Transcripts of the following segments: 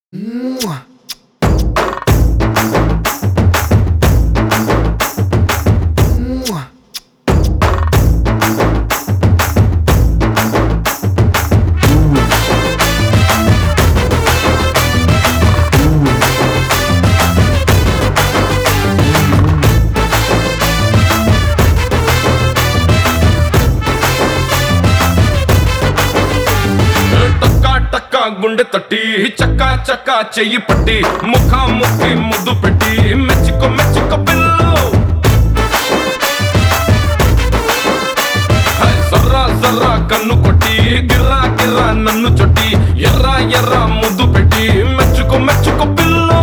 టక్కా టక్కా గుండె తట్టి చక్కా చక్కా చెయ్యి పట్టి ముఖా ముక్కి ముద్దు పెట్టి మెచ్చుకో మెచ్చుకో పిల్లు హై, జర్రా జర్రా కన్ను కొట్టి గిర్రా గిర్రా నన్ను చొట్టి ఎర్ర ఎర్ర ముద్దు పెట్టి మెచ్చుకో మెచ్చుకో పిల్లు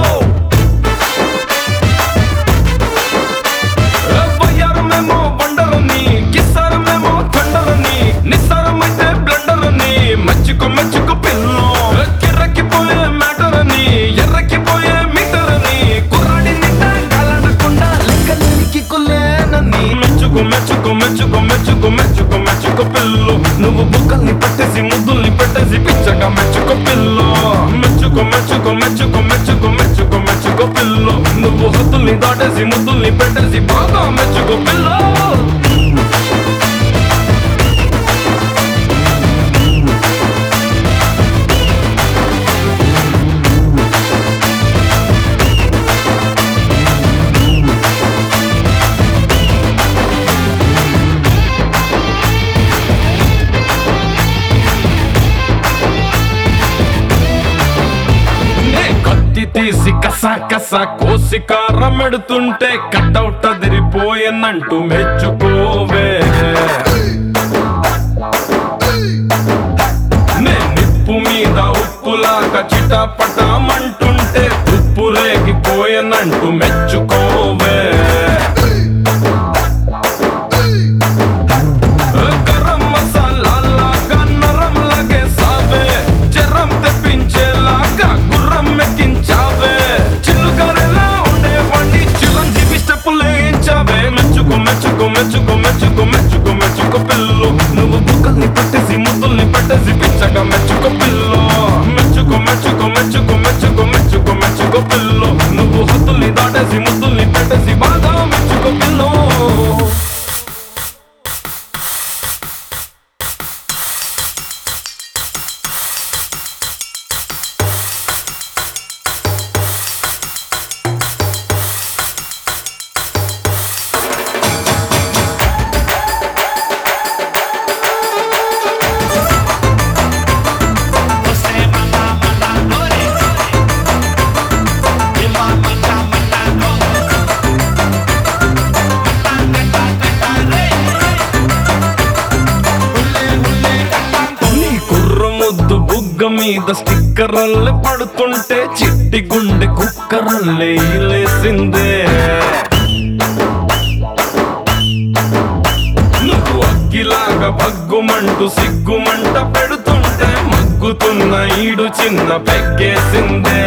వయ్యారమేమో వండరని కిస్సారమేమో థండరని నిస్సారమైతే బ్లండరని మచ్చుకో మచ్చుకో పిల్లో కిర్రకి పోయే మ్యాటర్ అని ఎర్రకి పోయే మీటర్ అని కుర్రాడి నింట కలడకుండా లెక్కలేనికి కులేనని మెచ్చుకో మెచ్చుకో మెచ్చుకో మెచ్చుకో మెచ్చుకో మెచ్చుకో పిల్లు నువ్వు బుక్కల్ని పట్టేసి ముద్దుల్ని పెట్టేసి పిచ్చగా మెచ్చుకో పిల్లో మెచ్చుకో మెచ్చుకో మెచ్చుకో మెచ్చుకో మెచ్చుకో మెచ్చుకో పిల్లు నువ్వు హద్దుల్ని దాటేసి ముద్దుల్ని పెట్టేసి బాగా మెచ్చుకో పిల్లో నే కత్తి తీసి కస కస కోసి కారం ఎడుతుంటే కట్టౌట్ అదిరిపోయనంటూ మెచ్చుకోవే నే నిప్పు మీద ఉప్పులాగా చిటపటమంటుంటే ఉప్పు రేగిపోయనంటూ మెచ్చుకోవే గరం మసాలాలాగా నరం లగేసావే జరం తెప్పించేలాగా గుర్రం ఎక్కించావే చిల్లుగారెలా ఉండేవాడిని చిరంజీవి స్టెప్పులు వేయించావే మెచ్చుకో మెచ్చుకో మెచ్చుకో మెచ్చుకో మెచ్చుకో మెచ్చుకో పిల్లు నువ్వు బుక్కల్ని పెట్టేసి ముద్దుల్ని పెట్టేసి పిచ్చగా మెచ్చుకో పిల్లు మెచ్చుకో మెచ్చుకో మెచ్చుకో మెచ్చుకో మెచ్చుకో మెచ్చుకో పిల్లు నువ్వు హద్దుల్ని దాటేసి ముద్దుల్ని పెట్టేసి బాగా మెచ్చుకో పిల్లు నీ కుర్ర ముద్దు బుగ్గ మీద స్టిక్కర్లే పడుతుంటే చిట్టి గుండె కుక్కరల్లే లేసిందే నువ్వు అగ్గిలాగా బగ్గుమంటూ సిగ్గుమంట పెడుతుంటే మగ్గుతున్న ఈడు చిన్న పెగ్గేసిందే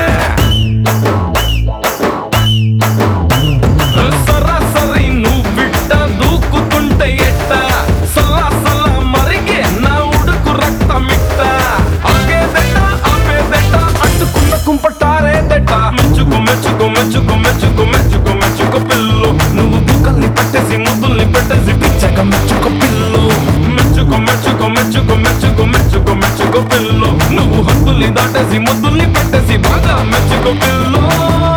సరాసరి నువ్విట్ట దూకుతుంటే ఎట్ట సలా సలా మరిగే నా ఉడుకు రక్తమిట్ట ఆగేదెట్ట ఆపేదెట్ట అడ్డుకున్న కుంపటారేదెట్ట మెచ్చుకో మెచ్చుకో మెచ్చుకో మెచ్చుకో మెచ్చుకో మెచ్చుకో పిల్లు నువ్వు బుక్కల్ని పెట్టేసి ముద్దుల్ని పెట్టేసి పిచ్చగా మెచ్చుకో పిల్లు మెచ్చుకో మెచ్చుకో మెచ్చుకో మెచ్చుకో మెచ్చుకో మెచ్చుకో పిల్లు నువ్వు హద్దుల్ని దాటేసి ముద్దుల్ని పెట్టేసి బాగా మెచ్చుకో పిల్లు